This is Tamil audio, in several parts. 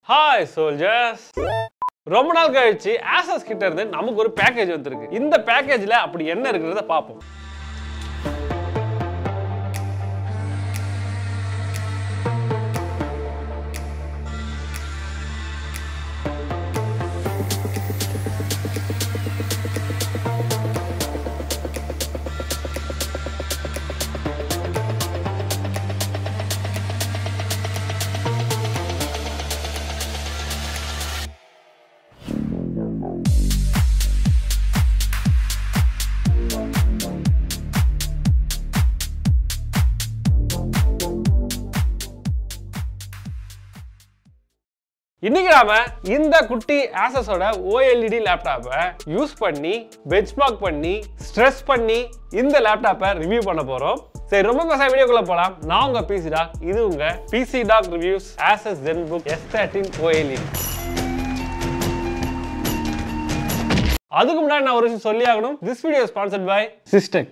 ஹாய் சோல்ஜர்ஸ் ரொம்ப நாள் கழிச்சு ஆசஸ் கிட்ட இருந்து நமக்கு ஒரு பேக்கேஜ் வந்திருக்கு இந்த பேக்கேஜ்ல அப்படி என்ன இருக்கிறத பார்ப்போம் இன்னைக்கு நாம இந்த குட்டி ஆசஸோட ஓஎல்இடி லேப்டாப்பை யூஸ் பண்ணி பெஞ்ச்மார்க் பண்ணி ஸ்ட்ரெஸ் பண்ணி இந்த லேப்டாப்பை ரிவ்யூ பண்ண போறோம் சரி ரொம்ப பேச வீடியோக்குள்ள போலாம் நான் உங்க பிசி டாக் இது உங்க PC doc reviews Asus Zenbook S thirteen OLED அதுக்கு முன்னாடி நான் ஒரு விஷயம் சொல்லி ஆகணும் this video sponsored by Systech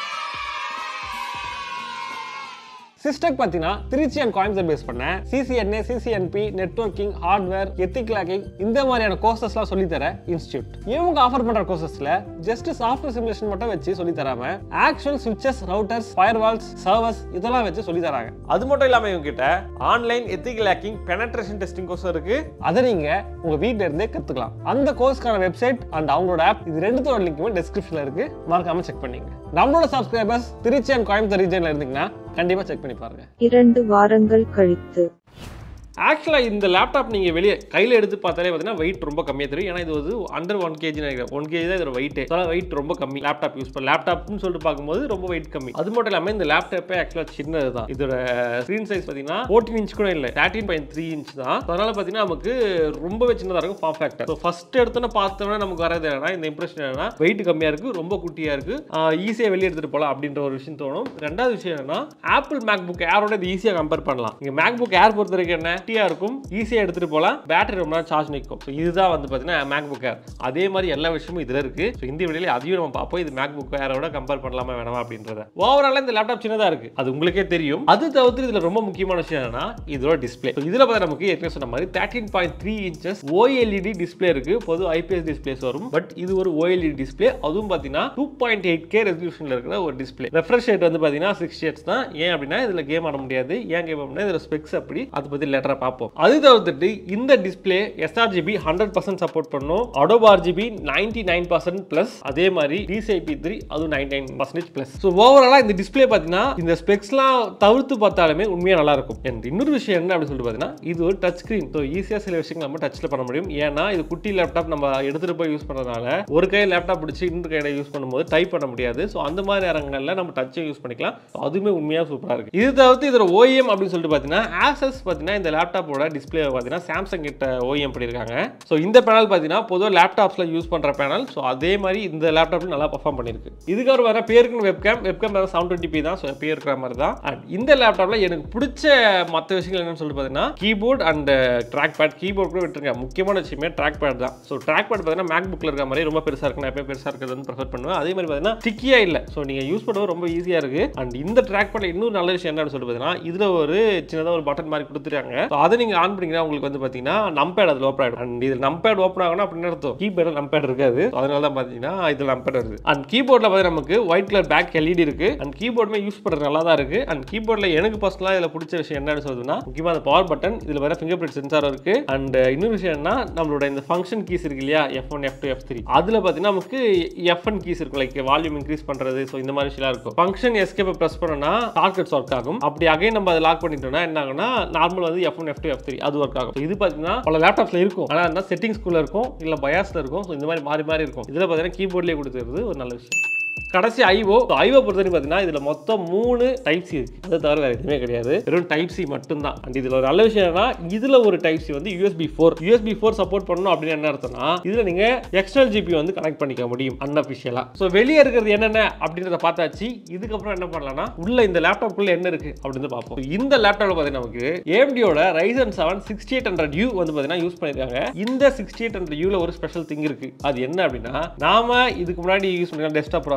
Systech பார்த்தீங்கன்னா திருச்சி அண்ட் கோயம்புத்தூர் பேஸ் பண்ண CCNA CCNP networking hardware ethical லாக்கிங் இந்த மாதிரியான கோர்சஸ்லாம் சொல்லி தர இன்ஸ்டியூட் இவங்க ஆஃபர் பண்ற கோர்சஸ்ல ஜஸ்ட் சாஃப்ட்வேர் சிமுலேஷன் மட்டும் வச்சு சொல்லி தராம actual switches routers firewalls servers இதெல்லாம் வச்சு சொல்லி தராங்க அது மட்டும் இல்லாம இவங்க கிட்ட online ethical hacking penetration testing course இருக்கு அதை நீங்க உங்க வீட்ல இருந்தே கத்துக்கலாம் அந்த கோர்ஸ்க்கான வெப்சைட் அண்ட் அவங்களோட ஆப் இது ரெண்டுத்தோட லிங்க்குமே டிஸ்கிரிப்ஷன்ல இருக்கு மறக்காம செக் பண்ணிங்க நம்மளோட சப்ஸ்கிரைபர்ஸ் திருச்சி அண்ட் கோயம்புத்தூர் ரீஜன்ல இருந்தீங்கன்னா கண்டிப்பா செக் பண்ணி பாருங்க இரண்டு வாரங்கள் கழித்து ஆக்சுவலாக இந்த லேப்டாப் நீங்கள் வெளியே கையில் எடுத்து பார்த்தாலே பார்த்தீங்கன்னா வெயிட் ரொம்ப கம்மியாக தெரியும் ஏன்னா இது வந்து அண்டர் ஒன் கேஜி நினைக்கிறேன் ஒன் கேஜி தான் இதோட வெயிட் அதனால் வெயிட் ரொம்ப கம்மி லேப்டாப் யூஸ் பண்ண லேப்டாப்னு சொல்லிட்டு பார்க்கும்போது ரொம்ப வெயிட் கம்மி அது மட்டும் இல்லாமல் இந்த லேப்டாப்பே ஆக்சுவலாக சின்னது தான் இதோட ஸ்க்ரீன் சைஸ் பார்த்தீங்கன்னா ஃபோர்டீன் இன்ச் கூட இல்லை தேர்ட்டின் பாயிண்ட் த்ரீ இன்ச் தான் அதனால் பார்த்தீங்கன்னா நமக்கு ரொம்பவே சின்னதாக இருக்கும் ஃபார்ம் ஃபேக்டர் ஸோ ஃபஸ்ட் எடுத்தோன்னே பார்த்தோம்னா நமக்கு வரது என்னன்னா இந்த இம்ப்ரெஷன் என்னன்னா வெயிட் கம்மியாக இருக்குது ரொம்ப குட்டியாக இருக்குது ஈஸியாக வெளியே எடுத்துகிட்டு போகலாம் அப்படின்ற ஒரு விஷயம் தோணும் ரெண்டாவது விஷயம் என்னன்னா ஆப்பிள் மேக் புக் ஏரோட இது ஈஸியாக கம்பேர் பண்ணலாம் இங்கே மேக் புக் ஏர் பொறுத்த வரைக்கும் என்ன குட்டியாக இருக்கும் ஈஸியாக எடுத்துகிட்டு போகலாம் பேட்டரி ரொம்ப நேரம் சார்ஜ் நிற்கும் ஸோ இதுதான் வந்து பார்த்தீங்கன்னா மேக் புக் ஏர் அதே மாதிரி எல்லா விஷயமும் இதில் இருக்குது ஸோ இந்த வீடியோவில் அதையும் நம்ம பார்ப்போம் இது மேக் புக் ஏரோட கம்பேர் பண்ணலாமா வேணாமா அப்படின்றத ஓவராலாக இந்த லேப்டாப் சின்னதாக இருக்குது அது உங்களுக்கே தெரியும் அது தவிர்த்து இதில் ரொம்ப முக்கியமான விஷயம் என்னன்னா இதோட டிஸ்பிளே ஸோ இதில் பார்த்தா நமக்கு ஏற்கனவே சொன்ன மாதிரி thirteen point three inches OLED display இருக்குது பொது ஐபிஎஸ் டிஸ்பிளேஸ் வரும் பட் இது ஒரு ஓஎல்இடி டிஸ்பிளே அதுவும் பார்த்தீங்கன்னா டூ பாயிண்ட் எயிட் கே ரெசல்யூஷனில் இருக்கிற ஒரு டிஸ்பிளே ரெஃப்ரெஷ் ரேட் வந்து பார்த்தீங்கன்னா சிக்ஸ் ஹெட்ஸ் தான் ஏன் அப்படின்னா இதில் கேம் ஆட முடியாது ஏன் கேம் அப்படின்னா இதில் ஸ்பெக்ஸ் அப்படி அதை பற்றி லெட்டராக பார்ப்போம் அது தவிர்த்துட்டு இந்த display sRGB hundred percent support பண்ணும் Adobe RGB ninety nine percent plus அதே மாதிரி டிசிஐபி த்ரீ அதுவும் ninety nine percentage plus so ஓவராலாக இந்த டிஸ்பிளே பார்த்தீங்கன்னா இந்த ஸ்பெக்ஸ்லாம் தவிர்த்து பார்த்தாலுமே உண்மையாக நல்லா இருக்கும் And இன்னொரு விஷயம் என்ன அப்படின்னு சொல்லிட்டு பார்த்தீங்கன்னா இது ஒரு டச் ஸ்க்ரீன் ஸோ ஈஸியாக சில விஷயங்கள் நம்ம டச்சில் பண்ண முடியும் ஏன்னா இது குட்டி லேப்டாப் நம்ம எடுத்துகிட்டு போய் யூஸ் பண்ணுறதுனால ஒரு கையில் லேப்டாப் பிடிச்சி இன்னொரு கையில் யூஸ் பண்ணும்போது டைப் பண்ண முடியாது ஸோ அந்த மாதிரி நேரங்களில் நம்ம டச்சை யூஸ் பண்ணிக்கலாம் So அதுவுமே உண்மையாக சூப்பராக இருக்குது இது தவிர்த்து இதோட ஓஎம் அப்படின்னு சொல்லிட்டு பார்த்தீங்கன்னா ஆசஸ் பார்த்தீங்கன்னா இந்த லேப்டாப்போட டிஸ்பிளே பார்த்தீங்கன்னா சாம்சங் கிட்ட ஓஎம் பண்ணியிருக்காங்க ஸோ இந்த பேனல் பார்த்தீங்கன்னா பொதுவாக லேப்டாப்ஸில் யூஸ் பண்ணுற பேனல் ஸோ அதே மாதிரி இந்த லேப்டாப்ல நல்லா பர்ஃபார்ம் பண்ணியிருக்கு இதுக்கு ஒரு வர பேருக்குன்னு வெப்கேம் வெப்கேம் வேறு செவன் டுவெண்ட்டி பி தான் ஸோ பேர் இருக்கிற மாதிரி தான் அண்ட் இந்த லேப்டாப்பில் எனக்கு பிடிச்ச மற்ற விஷயங்கள் என்னன்னு சொல்லிட்டு பார்த்தீங்கன்னா keyboard and trackpad keyboard கூட விட்டுருங்க முக்கியமான விஷயமே ட்ராக் பேட் தான் ஸோ ட்ராக் பேட் பார்த்தீங்கன்னா மேக் புக்கில் இருக்கிற மாதிரி ரொம்ப பெருசாக இருக்கு நான் எப்பயும் பெருசாக இருக்கிறது வந்து ப்ரிஃபர் பண்ணுவேன் அதே மாதிரி பார்த்தீங்கன்னா ஸ்டிக்கியாக இல்லை ஸோ நீங்கள் யூஸ் பண்ணுறது ரொம்ப ஈஸியாக இருக்குது அண்ட் இந்த ட்ராக் பேட் இன்னும் நல்ல விஷயம் என்னன்னு சொல்லிட்டு பார்த்தீங்கன்னா இதில் ஒரு சின்னதாக ஒரு பட்டன் மாதிரி கொடுத்துருக்காங்க ஸோ அதை நீங்கள் ஆன் பண்ணிங்கன்னா உங்களுக்கு வந்து பார்த்தீங்கன்னா நம்பேட் அதில் ஓப்பன் ஆகிடும் அண்ட் இது நம்பேட் ஓப்பன் ஆகணும் அப்படின்னு அர்த்தம் கீபோர்டில் நம்பேட் இருக்காது So அதனால தான் பார்த்தீங்கன்னா இதில் நம்பேட் வருது அண்ட் கீபோர்டில் பார்த்து நமக்கு ஒயிட் கலர் பேக் எல்இடி இருக்கு அண்ட் கீபோர்டுமே யூஸ் பண்ணுறது நல்லா தான் இருக்கு அண்ட் கீபோர்டில் எனக்கு பர்சனலாக இதில் பிடிச்ச விஷயம் என்னன்னு சொல்லுதுன்னா முக்கியமாக அந்த பவர் பட்டன் இதில் வர ஃபிங்கர் பிரிண்ட் சென்சார் இருக்கு அண்ட் இன்னொரு விஷயம் என்ன நம்மளோட இந்த ஃபங்க்ஷன் கீஸ் இருக்கு இல்லையா F one F two F three அதில் பார்த்தீங்கன்னா நமக்கு எஃப் ஒன் கீஸ் இருக்கும் லைக் வால்யூம் இன்க்ரீஸ் பண்ணுறது ஸோ இந்த மாதிரி விஷயம் இருக்கும் ஃபங்க்ஷன் எஸ்கேப்பை ப்ரெஸ் பண்ணோம்னா ஷார்ட்கட்ஸ் ஒர்க் ஆகும் அப்படி அகைன் நம்ம அதை லாக் பண்ணிட்டோம்னா என்ன ஆகும்னா நார்மல் வந்து F one F two F three அது ஒர்க் ஆகும் So இது பார்த்தீங்கன்னா பல லேப்டாப்ஸில் இருக்கும் ஆனால் என்ன செட்டிங்ஸ்குள்ளே இருக்கும் இல்லை பயாஸில் இருக்கும் ஸோ இந்த மாதிரி மாறி மாறி இருக்கும் இதில் பார்த்தீங்கன்னா கீபோர்ட்லேயே கொடுத்துருது ஒரு நல்ல விஷயம் கடைசி ஐஓ ஐஓ பொறுத்த வரைக்கும் பார்த்தீங்கன்னா இதில் மொத்தம் மூணு டைப் சி இருக்கு அதை தவிர வேறு எதுவுமே கிடையாது வெறும் டைப் சி மட்டும்தான் அண்ட் இதில் ஒரு நல்ல விஷயம் என்னன்னா இதில் ஒரு டைப் சி வந்து USB four USB four support பண்ணணும் அப்படின்னு என்ன அர்த்தம்னா இதில் நீங்கள் எக்ஸ்டர்னல் ஜிபி வந்து கனெக்ட் பண்ணிக்க முடியும் அன்அஃபிஷியலாக ஸோ வெளியே இருக்கிறது என்னென்ன அப்படின்றத பார்த்தாச்சு இதுக்கப்புறம் என்ன பண்ணலாம்னா உள்ள இந்த லேப்டாப்குள்ள என்ன இருக்கு அப்படின்னு பார்ப்போம் இந்த லேப்டாப்ல பார்த்தீங்கன்னா நமக்கு ஏஎம்டியோட Ryzen seven sixty eight hundred U வந்து பார்த்தீங்கன்னா யூஸ் பண்ணியிருக்காங்க இந்த சிக்ஸ்டி எயிட் ஹண்ட்ரட் யூல ஒரு ஸ்பெஷல் திங் இருக்கு அது என்ன அப்படின்னா நாம இதுக்கு முன்னாடி யூஸ் பண்ணிருக்க desktop processor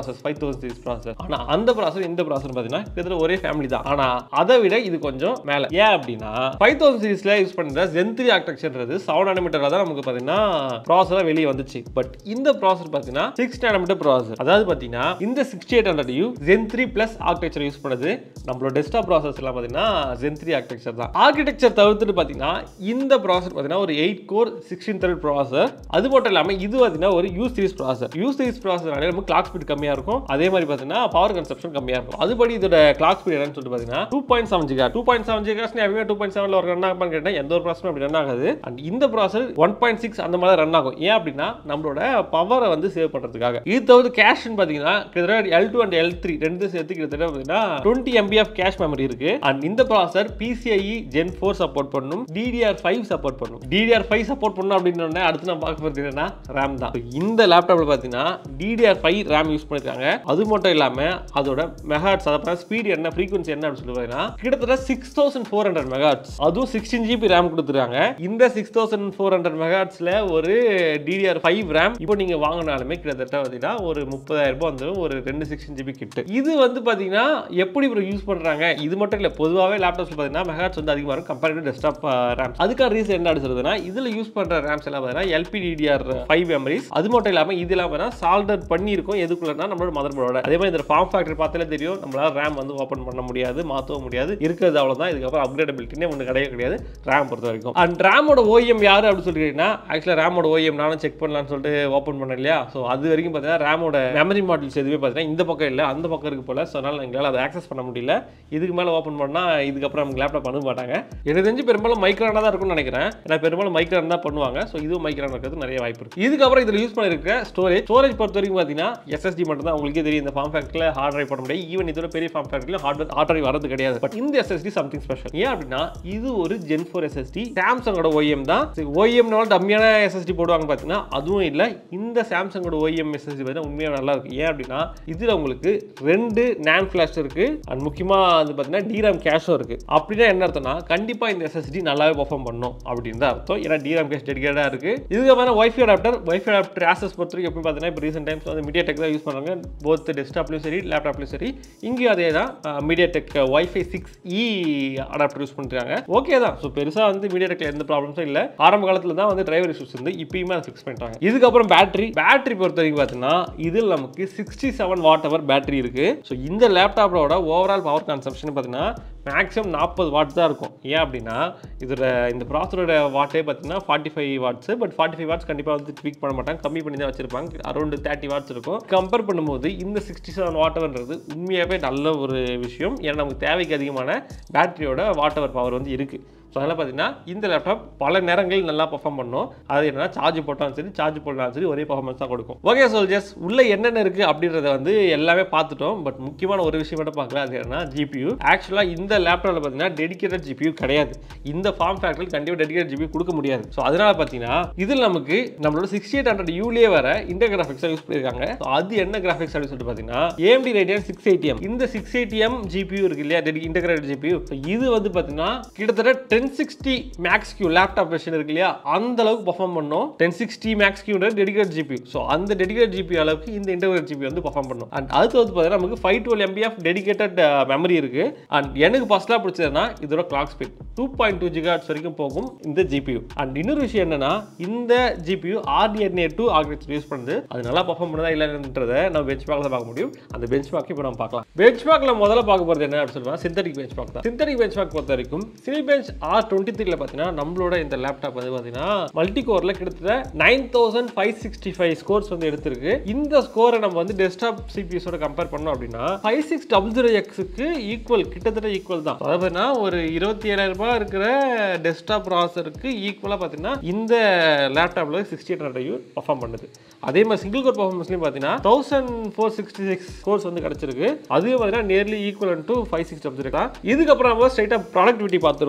processors five thousand series processors ஆனால் அந்த ப்ராசஸ் இந்த ப்ராசஸ் பார்த்தீங்கன்னா கிட்டத்தட்ட ஒரே ஃபேமிலி தான் ஆனால் அதை விட இது கொஞ்சம் மேலே ஏன் அப்படின்னா ஃபைவ் தௌசண்ட் சீரிஸ்ல யூஸ் பண்ணுற ஜென் த்ரீ ஆர்கிடெக்சர்ன்றது செவன் நானோமீட்டர் தான் நமக்கு பார்த்தீங்கன்னா ப்ராசஸாக வெளியே வந்துச்சு பட் இந்த ப்ராசஸ் பார்த்தீங்கன்னா சிக்ஸ் நானோமீட்டர் ப்ராசஸ் அதாவது பார்த்தீங்கன்னா இந்த sixty eight hundred U Zen three plus architecture use பண்ணுது நம்மளோட டெஸ்க்டாப் ப்ராசஸ் எல்லாம் பார்த்தீங்கன்னா ஜென் த்ரீ ஆர்கிடெக்சர் தான் ஆர்கிடெக்சர் தவிர்த்துட்டு பார்த்தீங்கன்னா இந்த ப்ராசஸ் பார்த்தீங்கன்னா ஒரு எயிட் கோர் சிக்ஸ்டீன் த்ரெட் ப்ராசர் அது மட்டும் இல்லாமல் இது பார்த்தீங்கன்னா ஒரு U series processor U series ப்ராசர்னாலே நமக்கு கிளாக் ஸ்பீட் கம்மியாக இருக்கும் அதே மாதிரி பார்த்தீங்கன்னா பவர் கன்சப்ஷன் கம்மியாக இருக்கும் அதுபடி இதோட கிளாக் ஸ்பீட் என்னன்னு சொல்லிட்டு பார்த்தீங்கன்னா two point seven giga two point seven gigas எப்பவுமே டூ பாயிண்ட் செவனில் ஒரு ரன் ஆகுமான்னு கேட்டால் எந்த ஒரு ப்ராசஸும் அப்படி ரன் ஆகாது அண்ட் இந்த ப்ராசர் ஒன் பாயிண்ட் சிக்ஸ் அந்த மாதிரி ரன் ஆகும் ஏன் அப்படின்னா நம்மளோட பவரை வந்து சேவ் பண்ணுறதுக்காக இது தவிர்த்து கேஷ்னு பார்த்தீங்கன்னா கிட்டத்தட்ட L two and L three ரெண்டு சேர்த்து கிட்டத்தட்ட பார்த்தீங்கன்னா twenty MB of cache memory இருக்கு அண்ட் இந்த ப்ராசர் பிசிஐஇ ஜென் ஃபோர் சப்போர்ட் பண்ணும் டிடிஆர் ஃபைவ் சப்போர்ட் பண்ணும் டிடிஆர் ஃபைவ் சப்போர்ட் பண்ணும் அப்படின்னு உடனே அடுத்து நான் பார்க்க போகிறது என்னன்னா ரேம் தான் So, இந்த லேப்டாப்ல பார்த்தீங்கன்னா டிடிஆர் ஃபைவ் ரேம் யூஸ் பண்ணிருக்காங்க அது மட்டும் இல்லாமல் அதோட மெகாட்ஸ் அதை ஸ்பீட் என்ன ஃப்ரீக்வன்சி என்ன அப்படின்னு சொல்லி பார்த்தீங்கன்னா கிட்டத்தட்ட six thousand four hundred megahertz அதுவும் சிக்ஸ்டீன் ஜிபி ரேம் கொடுத்துருக்காங்க இந்த சிக்ஸ் தௌசண்ட் ஃபோர் ஹண்ட்ரட் மெகாட்ஸ்ல ஒரு டிடிஆர் ஃபைவ் ரேம் இப்போ நீங்க வாங்கினாலுமே கிட்டத்தட்ட பார்த்தீங்கன்னா ஒரு முப்பதாயிரம் ரூபாய் வந்துடும் ஒரு ரெண்டு சிக்ஸ்டீன் ஜிபி கிட்டு இது வந்து பார்த்தீங்கன்னா எப்படி இப்போ யூஸ் பண்றாங்க இது மட்டும் இல்லை பொதுவாகவே லேப்டாப்ஸ் பார்த்தீங்கன்னா மெகாட்ஸ் வந்து அதிகமாக இருக்கும் கம்பேரிட்டிவ் டெஸ்க்டாப் ரேம் அதுக்கான ரீசன் என்ன சொல்றதுன்னா இதுல யூஸ் பண்ற ரேம்ஸ் எல்லாம் பார்த்தீங்கன்னா எல்பிடிடிஆர் ஃபைவ் மெமரிஸ் அது மட்டும் இல்லாமல் இது இல்லாமல் சால்டர் பண்ணியிருக்கோம் எதுக்குள்ளனா நம்மளோட மதர் போர்டோட அதே மாதிரி இந்த ஃபார்ம் ஃபேக்டர் பார்த்தாலே தெரியும் நம்மளால ரேம் வந்து ஓப்பன் பண்ண முடியாது மாற்றவும் முடியாது இருக்கிறது அவ்வளோதான் இதுக்கப்புறம் அப்கிரேடபிலிட்டினே ஒன்று கிடையவே கிடையாது ரேம் பொறுத்த வரைக்கும் அண்ட் ரேமோட ஓஎம் யார் அப்படின்னு சொல்லிட்டீங்கன்னா ஆக்சுவலாக ரேமோட ஓஎம் நானும் செக் பண்ணலாம்னு சொல்லிட்டு ஓப்பன் பண்ணேன் இல்லையா ஸோ அது வரைக்கும் பார்த்தீங்கன்னா ரேமோட மெமரி மாடல்ஸ் எதுவுமே பார்த்தீங்கன்னா இந்த பக்கம் இல்லை அந்த பக்கம் இருக்கு போல ஸோ அதனால் எங்களால் அதை ஆக்சஸ் பண்ண முடியல இதுக்கு மேலே ஓப்பன் பண்ணால் இதுக்கப்புறம் நமக்கு லேப்டாப் பண்ண மாட்டாங்க எனக்கு தெரிஞ்சு பெரும்பாலும் மைக்ரானாக தான் இருக்கும்னு நினைக்கிறேன் ஏன்னா பெரும்பாலும் மைக்ரான் தான் பண்ணுவாங்க ஸோ இதுவும் மைக்ரான் இருக்கிறது நிறைய வாய்ப்பு இருக்கு இதுக்கப்புறம் இதில் யூஸ் பண்ணிருக்க ஸ்டோரேஜ் ஸ்டோரேஜ் பொறுத்த வரைக்கும் பார்த்தீங்கன்னா எஸ்எஸ்டி மட்டும் தான் உங்களுக்கே தெரியும் இந்த ஃபார்ம் ஃபேக்டரில் ஹார்ட் டிரைவ் பண்ண முடியாது ஈவன் இதோட பெரிய ஃபார்ம் ஃபேக்டரியில் ஹார்ட் ஹார்ட் டிரைவ் வரது கிடையாது பட் இந்த எஸ்எஸ்டி சம்திங் ஸ்பெஷல் ஏன் அப்படின்னா இது ஒரு ஜென் ஃபோர் எஸ்எஸ்டி சாம்சங்கோட OEM தான் ஓஎம்னால டம்மியான எஸ்எஸ்டி போடுவாங்க பார்த்தீங்கன்னா அதுவும் இல்லை இந்த சாம்சங்கோட ஓஎம் எஸ்எஸ்டி பார்த்தீங்கன்னா உண்மையாக நல்லா இருக்கு ஏன் அப்படின்னா இதில் உங்களுக்கு ரெண்டு நேன் ஃபிளாஷ் இருக்கு அண்ட் முக்கியமாக வந்து பார்த்தீங்கன்னா டிராம் கேஷும் இருக்கு அப்படின்னா என்ன அர்த்தம்னா கண்டிப்பாக இந்த எஸ்எஸ்டி நல்லாவே பெர்ஃபார்ம் பண்ணும் அப்படின்னு தான் அர்த்தம் ஏன்னா டிராம் கேஷ் டெடிகேட்டாக இருக்கு இதுக்கப்புறம் WiFi adapter WiFi adapter Asus பொறுத்த வரைக்கும் எப்படி பார்த்தீங்கன்னா இப்போ ரீசெண்ட் டைம்ஸ் வந்து மீடியா டெக் தான் யூஸ் பண்ணுறாங்க போத் டெஸ்க்டாப்லையும் சரி லேப்டாப்லையும் சரி இங்கேயும் அதே தான் MediaTek WiFi six E adapter use பண்ணுறாங்க ஓகே தான் ஸோ பெருசாக வந்து மீடியா டெக்ல எந்த ப்ராப்ளம்ஸும் இல்லை ஆரம்ப காலத்தில் தான் வந்து டிரைவர் இஷ்யூஸ் வந்து இப்பயுமே அதை ஃபிக்ஸ் பண்ணிட்டாங்க இதுக்கப்புறம் பேட்டரி பேட்டரி பொறுத்த வரைக்கும் பார்த்தீங்கன்னா இதில் நமக்கு sixty seven watt hour battery இருக்கு ஸோ இந்த லேப்டாப்போட ஓவரால் பவர் கன்சம்ஷன் பார்த்தீங்கன்னா மேக்ஸிமம் நாற்பது வாட் தான் இருக்கும் ஏன் அப்படின்னா இதோட இந்த ப்ராசரோட வாட்டே பார்த்தீங்கன்னா forty five watts but forty five watts கண்டிப்பாக வந்து ட்வீக் பண்ண மாட்டாங்க கம்மி பண்ணி தான் வச்சிருப்பாங்க அரௌண்ட் தேர்ட்டி வாட்ஸ் இருக்கும் கம்பேர் பண்ணும்போது இந்த சிக்ஸ்டி செவன் வாட் ஹவர்ன்றது உண்மையாகவே நல்ல ஒரு விஷயம் ஏன்னா நமக்கு தேவைக்கு அதிகமான பேட்டரியோட வாட் ஹவர் பவர் வந்து இருக்குது ஸோ அதனால் பார்த்தீங்கன்னா இந்த லேப்டாப் பல நேரங்களில் நல்லா பர்ஃபார்ம் பண்ணும் அது என்னன்னா சார்ஜ் போட்டாலும் சரி சார்ஜ் போட்டாலும் சரி ஒரே பர்ஃபார்மன்ஸ் தான் கொடுக்கும் ஓகே சோல்ஜர்ஸ் உள்ள என்னென்ன இருக்குது அப்படின்றத வந்து எல்லாமே பார்த்துட்டோம் பட் முக்கியமான ஒரு விஷயம் மட்டும் பார்க்கல அது என்னன்னா ஜிபியூ ஆக்சுவலாக இந்த லேப்டாப்பில் பார்த்தீங்கன்னா டெடிகேட்டட் ஜிபியூ கிடையாது இந்த ஃபார்ம் ஃபேக்டரில் கண்டிப்பாக டெடிகேட் ஜிபியூ கொடுக்க முடியாது ஸோ அதனால் பார்த்தீங்கன்னா இதில் நமக்கு நம்மளோட சிக்ஸ்டி எயிட் ஹண்ட்ரட் யூலேயே வர இன்டர் கிராஃபிக்ஸாக யூஸ் பண்ணியிருக்காங்க So அது என்ன கிராஃபிக்ஸ் அப்படின்னு சொல்லிட்டு பார்த்தீங்கன்னா ஏஎம்டி ரேடியன் சிக்ஸ் எயிட்டிஎம் இந்த சிக்ஸ் எயிட்டிஎம் ஜிபியூ இருக்கு இல்லையா டெடி இன்டகிரேட்டட் ஜிபியூ இது வந்து பார்த்தீங்கன்னா கிட்டத்தட்ட ten sixty Max Q laptop version இருக்கு இல்லையா அந்த அளவுக்கு பர்ஃபார்ம் பண்ணும் டென் சிக்ஸ்டி மேக்ஸ் கியூன்ற டெடிகேட் ஜிபி ஸோ அந்த டெடிகேட் ஜிபி அளவுக்கு இந்த இன்டர்கிரேட் ஜிபி வந்து பர்ஃபார்ம் பண்ணும் அண்ட் அடுத்து வந்து பார்த்தீங்கன்னா நமக்கு five twelve MB of dedicated memory இருக்கு அண்ட் எனக்கு ஃபர்ஸ்ட்லாக பிடிச்சதுன்னா இதோட clock speed two point two gigahertz வரைக்கும் போகும் இந்த ஜிபியூ அண்ட் இன்னொரு விஷயம் என்னன்னா இந்த GPU RDNA two architecture use பண்ணுது அது நல்லா பர்ஃபார்ம் பண்ணுதா இல்லைன்றதை நம்ம பெஞ்ச் மார்க்கில் பார்க்க முடியும் அந்த பெஞ்ச் மார்க் இப்போ நம்ம பார்க்கலாம் பெஞ்ச் மார்க்கில் முதல்ல பார்க்க போகிறது என்ன அப்படின்னு சொல்லுவாங்க சிந்தடிக் பெஞ்ச் மார்க் தான் சிந்தடிக் பெஞ்ச் மார்க் பொறுத்த வரைக்கும் சினி பெஞ்ச் ஆர் டுவெண்ட்டி த்ரீல பார்த்தீங்கன்னா நம்மளோட இந்த லேப்டாப் வந்து பார்த்தீங்கன்னா மல்டி கோரில் கிட்டத்தட்ட nine thousand five sixty five scores வந்து எடுத்திருக்கு இந்த ஸ்கோரை நம்ம வந்து டெஸ்க்டாப் சிபிஎஸோட கம்பேர் பண்ணோம் அப்படின்னா ஃபைவ் சிக்ஸ் டபுள் ஜீரோ எக்ஸுக்கு ஈக்குவல் கிட்டத்தட்ட ஈக்குவல் தான் அதாவது பார்த்தீங்கன்னா ஒரு இருபத்தி ஏழாயிரம் ரூபாய் இருக்கிற டெஸ்க்டாப் ப்ராசருக்கு ஈக்குவலாக பார்த்தீங்கன்னா இந்த லேப்டாப்பில் சிக்ஸ்டி எயிட் ஹண்ட்ரட் பர்ஃபார்ம் பண்ணுது அதே மாதிரி சிங்கிள் கோர் பர்ஃபார்மன்ஸ்லையும் பார்த்தீங்கன்னா thousand four sixty six cores வந்து கிடச்சிருக்கு அதுவே பார்த்தீங்கன்னா nearly equal to five six double zero இதுக்கப்புறம் நம்ம ஸ்ட்ரைட்டாக ப்ராடக்டிவிட்டி பார்த்துருவோம் இந்த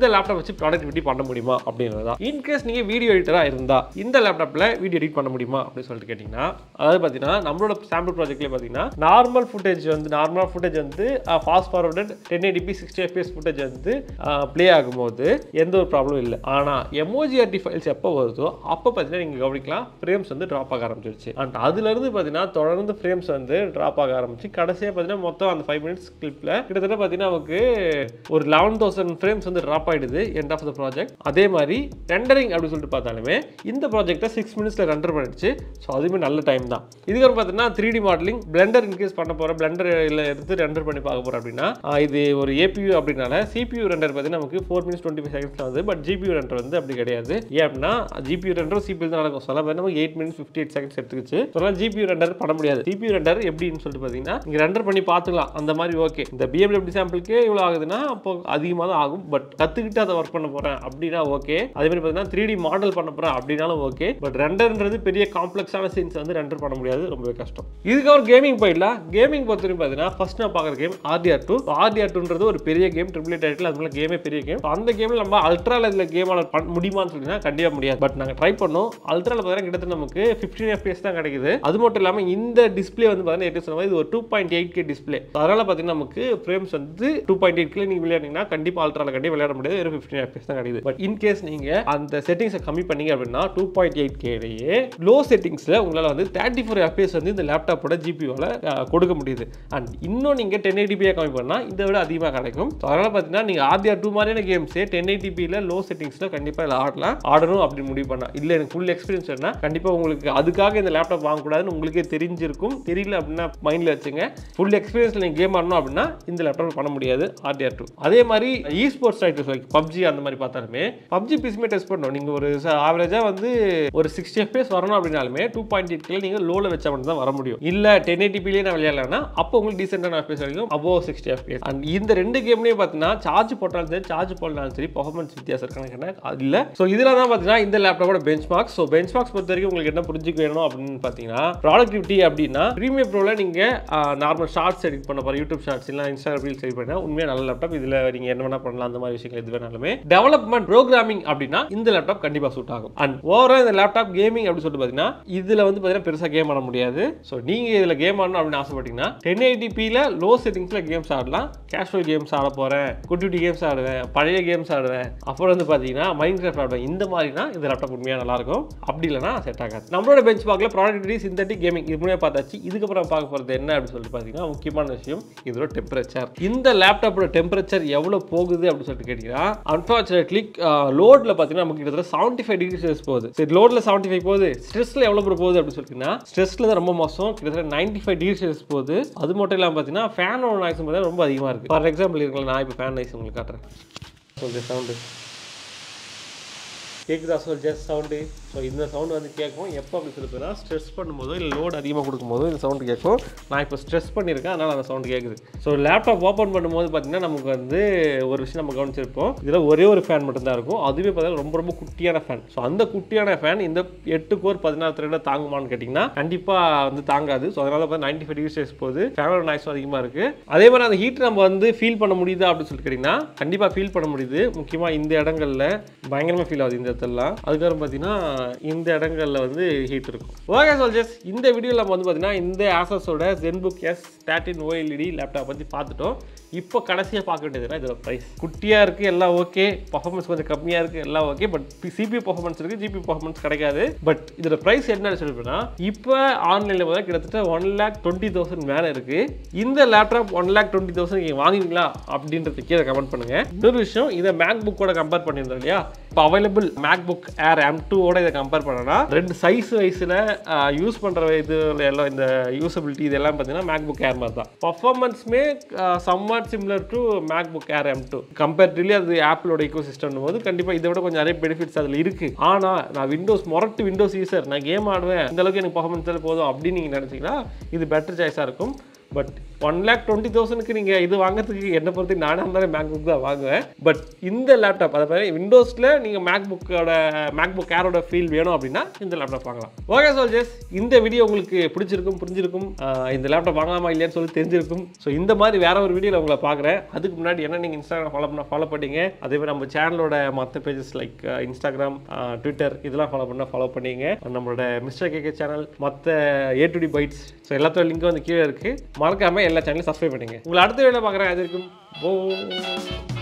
இந்த லேப்டாப் வச்சு ப்ராடக்டிவிட்டி பண்ண முடியுமா அப்படின்றது தான் இன்கேஸ் நீங்கள் வீடியோ எடிட்டராக இருந்தால் இந்த லேப்டாப்பில் வீடியோ எடிட் பண்ண முடியுமா அப்படின்னு சொல்லிட்டு கேட்டிங்கன்னா அதாவது பார்த்தீங்கன்னா நம்மளோட சாம்பிள் ப்ராஜெக்ட்லேயே பார்த்தீங்கன்னா நார்மல் ஃபுட்டேஜ் வந்து நார்மலாக ஃபுட்டேஜ் வந்து fast forwarded ten eighty sixty FPS footage வந்து ப்ளே ஆகும்போது எந்த ஒரு ப்ராப்ளம் இல்லை ஆனால் எமோஜிஆர்டி ஃபைல்ஸ் எப்போ வருதோ அப்போ பார்த்தீங்கன்னா நீங்கள் கவனிக்கலாம் ஃப்ரேம்ஸ் வந்து ட்ராப் ஆக ஆரம்பிச்சிருச்சு அண்ட் அதுலேருந்து பார்த்தீங்கன்னா தொடர்ந்து ஃப்ரேம்ஸ் வந்து ட்ராப் ஆக ஆரம்பிச்சு கடைசியாக பார்த்தீங்கன்னா மொத்தம் அந்த ஃபைவ் மினிட்ஸ் கிளிப்பில் கிட்டத்தட்ட பார்த்தீங்கன்னா நமக்கு ஒரு லெவன் தௌசண்ட் ஃப்ரேம்ஸ் வந்து ட்ராப் ஆகிடுது எண்ட் ஆஃப் த ப்ராஜெக்ட் அதே மாதிரி ரெண்டரிங் அப்படின்னு சொல்லிட்டு பார்த்தாலுமே இந்த ப்ராஜெக்ட்டை சிக்ஸ் மினிட்ஸில் ரெண்டர் பண்ணிடுச்சு ஸோ அதுவுமே நல்ல டைம் தான் இதுக்கப்புறம் பார்த்தீங்கன்னா three D modeling Blender in case பண்ண போகிறேன் பிளெண்டரில் எடுத்து ரெண்டர் பண்ணி பார்க்க போகிறோம் அப்படின்னா ஆஹ் இது ஒரு ஏபியூ அப்படின்னால சிபியூ ரெண்டர் பார்த்தீங்கன்னா நமக்கு ஃபோர் மினிட்ஸ் டுவெண்ட்டி ஃபைவ் செகண்ட்ஸில் வந்து பட் ஜிபியூ ரெண்டர் வந்து அப்படி கிடையாது ஏன் அப்படின்னா ஜிபியூ ரெண்டரும் சிபியூ தான் நடக்கும் சொல்ல போய் நமக்கு eight minutes fifty eight seconds எடுத்துக்கிச்சு சொல்லலாம் ஜிபியூ ரெண்டர் பண்ண முடியாது ஜிபியூ ரெண்டர் எப்படின்னு சொல்லிட்டு பார்த்தீங்கன்னா நீங்கள் ரெண்டர் பண்ணி பார்த்துக்கலாம் அந்த மாதிரி ஓகே இந்த பிஎம்டபிள்யூ சாம்பிளுக்கே இவ்வளோ ஆகுதுன்னா அப்போ அதிகமாக தான் ஆகும் பட் கற்றுக்கிட்டு அதை ஒர்க் பண்ண போகிறேன் அப்படின்னா ஓகே அதே மாதிரி பார்த்தீங்கன்னா த்ரீ டி மாடல் பண்ண போகிறேன் அப்படின்னாலும் ஓகே பட் ரெண்டர்ன்றது பெரிய காம்ப்ளெக்ஸான சீன்ஸ் வந்து ரெண்டர் பண்ண முடியாது ரொம்பவே கஷ்டம் இதுக்கப்புறம் கேமிங் போயிடலாம் கேமிங் பொறுத்த வரைக்கும் பார்த்தீங்கன்னா ஃபர்ஸ்ட் நான் பார்க்குற கேம் ஆர்டிஆர் டூ ஆர்டிஆர் டூன்றது ஒரு பெரிய கேம் ட்ரிபிள் டைட்டில் அது மேலே கேமே பெரிய கேம் அந்த கேமில் நம்ம அல்ட்ரால இதில் கேம் பண்ண முடியுமான்னு சொல்லினா கண்டிப்பாக முடியாது பட் நாங்கள் ட்ரை பண்ணோம் அல்ட்ரால பார்த்தீங்கன்னா கிட்டத்தட்ட நமக்கு ஃபிஃப்டீன் எஃபிஎஸ் தான் கிடைக்குது அது மட்டும் இல்லாமல் இந்த டிஸ்பிளே வந்து பார்த்தீங்கன்னா எப்படி சொன்ன மாதிரி இது ஒரு two point eight K display அதனால பார்த்தீங்கன்னா நமக்கு ஃப்ரேம்ஸ் வந்து டூ பாயிண்ட் எயிட் கிலோ நீங்கள் விளையாடிங்கன்னா கண்டிப்பாக அல்ட்ரால கண்டிப்பாக விளையாட முடியாது வெறும் ஃபிஃப்டின் எஃபிஎஸ் தான் கிடைக்குது பட் இன் கேஸ் நீங்கள் அந்த செட்டிங்ஸை கம்மி பண்ணீங்க அப்படின்னா டூ பாயிண்ட் எயிட் கேலேயே லோ செட்டிங்ஸில் உங்களால் வந்து தேர்ட்டி ஃபோர் எஃபிஎஸ் வந்து இந்த லேப்டாப்போட ஜிபியோவில் கொடுக்க முடியுது அண்ட் இன்னும் நீங்கள் டென் எயிட்டிபியாக கம்மி பண்ணால் இதை விட அதிகமாக கிடைக்கும் ஸோ அதனால் பார்த்தீங்கன்னா நீங்கள் ஆர்டிஆர் டூ மாதிரியான கேம்ஸே டென் எயிட்டிபியில் லோ செட்டிங்ஸில் கண்டிப்பாக இதில் ஆடலாம் ஆடணும் அப்படின்னு முடிவு பண்ணா இல்லை எனக்கு ஃபுல் எக்ஸ்பீரியன்ஸ் வேணா கண்டிப்பாக உங்களுக்கு அதுக்காக இந்த லேப்டாப் வாங்கக்கூடாதுன்னு உங்களுக்கே தெரிஞ்சிருக்கும் தெரியல அப்படின்னா மைண்டில் வச்சுங்க ஃபுல் எக்ஸ்பீரியன்ஸில் நீங்கள் கேம் ஆடணும் அப்படின்னா இந்த லேப்டாப் பண்ண முடியாது ஆர்டிஆர் டூ அதே மாதிரி esports titles like PUBG அந்த மாதிரி பார்த்தாலுமே பப்ஜி பிசிமே டெஸ்ட் பண்ணணும் நீங்கள் ஒரு ஆவரேஜாக வந்து ஒரு சிக்ஸ்டி எஃபிஎஸ் வரணும் அப்படின்னாலுமே டூ பாயிண்ட் எயிட்ல நீங்கள் லோவில் வச்சா மட்டும் தான் வர முடியும் இல்லை டென் எயிட்டிபிலேயே நான் விளையாடலாம்னா அப்போ உங்களுக்கு டீசெண்டான எஃபிஎஸ் கிடைக்கும் அபோ சிக்ஸ்டி எஃபிஎஸ் அண்ட் இந்த ரெண்டு கேம்லேயும் பார்த்தீங்கன்னா சார்ஜ் போட்டாலும் சரி சார்ஜ் போடலாலும் சரி பர்ஃபார்மன்ஸ் வித்தியாசம் இருக்காங்க அது இல்லை ஸோ இதில் தான் பார்த்தீங்கன்னா இந்த லேப்டாப்போட benchmarks so benchmarks பொறுத்த வரைக்கும் உங்களுக்கு என்ன புரிஞ்சுக்க வேணும் அப்படின்னு பார்த்தீங்கன்னா ப்ராடக்டிவிட்டி அப்படின்னா ப்ரீமியம் ப்ரோவில் நீங்கள் நார்மல் ஷார்ட்ஸ் எடிட் பண்ண போகிற யூடியூப் ஷார்ட்ஸ் இல்லை இன்ஸ்டாகிராம் ரீல்ஸ் எடிட் பண்ணால் உண்மையாக நல்ல லேப்டாப் இதில் நீங்கள் என்ன வேணா பண்ணலாம் அந்த மாதிரி விஷயங்கள் எது வேணாலுமே டெவலப்மெண்ட் ப்ரோக்ராமிங் அப்படின்னா இந்த லேப்டாப் கண்டிப்பாக சூட் ஆகும் அண்ட் ஓவரால் இந்த லேப்டாப் கேமிங் அப்படின்னு சொல்லிட்டு பார்த்தீங்கன்னா இதில் வந்து பார்த்தீங்கன்னா பெருசாக கேம் ஆட முடியாது ஸோ நீங்கள் இதில் கேம் ஆடணும் அப்படின்னு ஆசைப்பட்டீங்கன்னா டென் எயிட்டிபியில் லோ செட்டிங்ஸில் கேம்ஸ் ஆடலாம் கேஷுவல் கேம்ஸ் ஆட போகிறேன் குட்டி கேம்ஸ் ஆடுவேன் பழைய கேம்ஸ் ஆடுவேன் அப்புறம் வந்து பார்த்தீங்கன்னா மைண்ட் கிராஃப்ட் ஆடுவேன் இந்த மாதிரினா இந்த லேப்டாப் உண்மையாக நல்லாயிருக்கும் அப்படி இல்லைனா செட் ஆகாது நம்மளோட பெஞ்ச் பார்க்கல ப்ராடக்டிவிட்டி சிந்தட்டிக் கேமிங் இது முன்னாடி பார்த்தாச்சு இதுக்கப்புறம் பார்க்க போகிறது என்ன அப்படின்னு சொல்லிட்டு பார்த்தீங்கன்னா முக்கியமான விஷயம் இதோட டெம்பரேச்சர் இந்த லேப்டாப்போட டெம்பரேச்சர் எவ்வளோ போகுது அப்படின்னு சொல்லிட்டு கேட்டிங்கன்னா அன்ஃபார்ச்சுனேட்லி லோடில் பார்த்தீங்கன்னா நமக்கு கிட்டத்தட்ட செவன்ட்டி ஃபைவ் டிகிரி செல்சியஸ் போகுது சரி லோடில் செவன்ட்டி ஃபைவ் போகுது ஸ்ட்ரெஸ்ஸில் எவ்வளோ பேர் போகுது அப்படின்னு சொல்லிட்டுன்னா ஸ்ட்ரெஸ்ஸில் தான் ரொம்ப மோசம் கிட்டத்தட்ட நைன்ட்டி ஃபைவ் டிகிரி செல்சியஸ் போகுது அது மட்டும் இல்லாமல் பார்த்தீங்கன்னா ஃபேனோட நாய்ஸ் பார்த்தீங்கன்னா ரொம்ப அதிகமாக இருக்குது ஃபார் எக்ஸாம்பிள் இருக்கலாம் நான் இப்போ ஃபேன் நாய்ஸ் உங்களுக்கு காட்டுறேன் சொல்லுது சவுண்டு கேட்குதா சொல் ஜஸ்ட் சவுண்டு ஸோ இந்த சவுண்டு வந்து கேட்கும் எப்போ அப்படி சொல்லுதுன்னா ஸ்ட்ரெஸ் பண்ணும்போதோ இல்லை லோட் அதிகமாக கொடுக்கும்போதோ இந்த சவுண்டு கேட்கும் நான் இப்போ ஸ்ட்ரெஸ் பண்ணியிருக்கேன் அதனால் அந்த சவுண்டு கேட்குது ஸோ லேப்டாப் ஓப்பன் பண்ணும்போது பார்த்தீங்கன்னா நமக்கு வந்து ஒரு விஷயம் நம்ம கவனிச்சிருப்போம் இதில் ஒரே ஒரு ஃபேன் மட்டும்தான் இருக்கும் அதுவே பார்த்தீங்கன்னா ரொம்ப ரொம்ப குட்டியான ஃபேன் ஸோ அந்த குட்டியான ஃபேன் இந்த எட்டு கோர் பதினாறு த்ரெட்ல தாங்குமான்னு கேட்டிங்கன்னா கண்டிப்பாக வந்து தாங்காது ஸோ அதனால பார்த்தா நைன்டி ஃபைவ் டிகிரி செல்சியஸ் போகுது ஃபேனோட நாய்ஸும் அதிகமாக இருக்குது அதே மாதிரி அந்த ஹீட் நம்ம வந்து ஃபீல் பண்ண முடியுதா அப்படின்னு சொல்லி கேட்டிங்கன்னா கண்டிப்பாக ஃபீல் பண்ண முடியுது முக்கியமாக இந்த இடங்கள்ல பயங்கரமாக ஃபீல் ஆகுது இந்த இடத்துலலாம் அதுக்கப்புறம் பார்த்தீங்கன்னா இந்த இடங்கள்ல வந்து ஹீட் இருக்கும் ஓகே சோல்ஜர்ஸ் இந்த வீடியோவில் நம்ம வந்து பார்த்தீங்கன்னா இந்த ஆசஸோட ZenBook S thirteen OLED laptop பற்றி பார்த்துட்டோம் இப்போ கடைசியாக பார்க்க வேண்டியதுனா இதோட ப்ரைஸ் குட்டியாக இருக்குது எல்லாம் ஓகே பர்ஃபார்மன்ஸ் கொஞ்சம் கம்மியாக இருக்குது எல்லாம் ஓகே பட் சிபி பர்ஃபார்மன்ஸ் இருக்குது ஜிபி பர்ஃபார்மன்ஸ் கிடைக்காது பட் இதோட ப்ரைஸ் என்னன்னு சொல்லிப்போனா இப்போ ஆன்லைனில் பார்த்தா கிட்டத்தட்ட ஒன் லேக் டுவெண்ட்டி தௌசண்ட் மேலே இருக்குது இந்த laptop one lakh twenty thousand நீங்கள் வாங்குவீங்களா அப்படின்றது கீழே கமெண்ட் பண்ணுங்கள் இன்னொரு விஷயம் இதை மேக் புக்கோட கம்பேர் பண்ணியிருந்தோம் இல்லையா இப்போ அவைலபிள் மேக் புக் ஏர் எம் டூவோட இதை கம்பேர் பண்ணனா ரெண்டு சைஸ் வைஸில் யூஸ் பண்ணுற இது எல்லாம் இந்த யூசபிலிட்டி இதெல்லாம் பார்த்தீங்கன்னா மேக் புக் ஏர் மாதிரி தான் பர்ஃபார்மன்ஸுமே somewhat similar to Mac book air M two comparatively அது ஆப்பிளோட ஈகோ சிஸ்டம் போது கண்டிப்பாக இதை விட கொஞ்சம் நிறைய பெனிஃபிட்ஸ் அதில் இருக்குது ஆனால் நான் விண்டோஸ் மொரட்டு விண்டோஸ் யூசர் நான் கேம் ஆடுவேன் இந்த அளவுக்கு எனக்கு பர்ஃபார்மன்ஸ் போதும் அப்படின்னு நீங்கள் நினச்சிங்கன்னா இது பெட்டர் சாய்ஸாக இருக்கும் பட் ஒன் லேக் டுவெண்ட்டி தௌசண்ட்க்கு நீங்கள் இது வாங்குறதுக்கு என்ன பொறுத்து நானே இருந்தாலும் மேக் புக் தான் வாங்குவேன் பட் இந்த லேப்டாப் அதை மாதிரி விண்டோஸில் நீங்கள் மேக் புக்கோட மேக் புக் ஏரோட ஃபீல் வேணும் அப்படின்னா இந்த லேப்டாப் வாங்கலாம் ஓகே சோல்ஜர்ஸ் இந்த வீடியோ உங்களுக்கு பிடிச்சிருக்கும் புரிஞ்சிருக்கும் ஆஹ் இந்த லேப்டாப் வாங்கலாமா இல்லையான்னு சொல்லி தெரிஞ்சிருக்கும் ஸோ இந்த மாதிரி வேற ஒரு வீடியோவில் உங்களை பார்க்குறேன் அதுக்கு முன்னாடி என்ன நீங்கள் இன்ஸ்டாகிராம் ஃபாலோ பண்ண ஃபாலோ பண்ணீங்க அதே மாதிரி நம்ம சேனலோட மற்ற பேஜஸ் லைக் இன்ஸ்டாகிராம் ட்விட்டர் இதெல்லாம் ஃபாலோ பண்ண ஃபாலோ பண்ணீங்க நம்மளோட மிஸ்டர் கேகே சேனல் மற்ற A to D bytes so எல்லாத்தோட லிங்க் வந்து கீழே இருக்குது மறக்காமல் எல்லா சேனலையும் சப்ஸ்கிரைப் பண்ணுங்க உங்களை அடுத்த வீடியோ பார்க்குறேன் அது இருக்கும் போ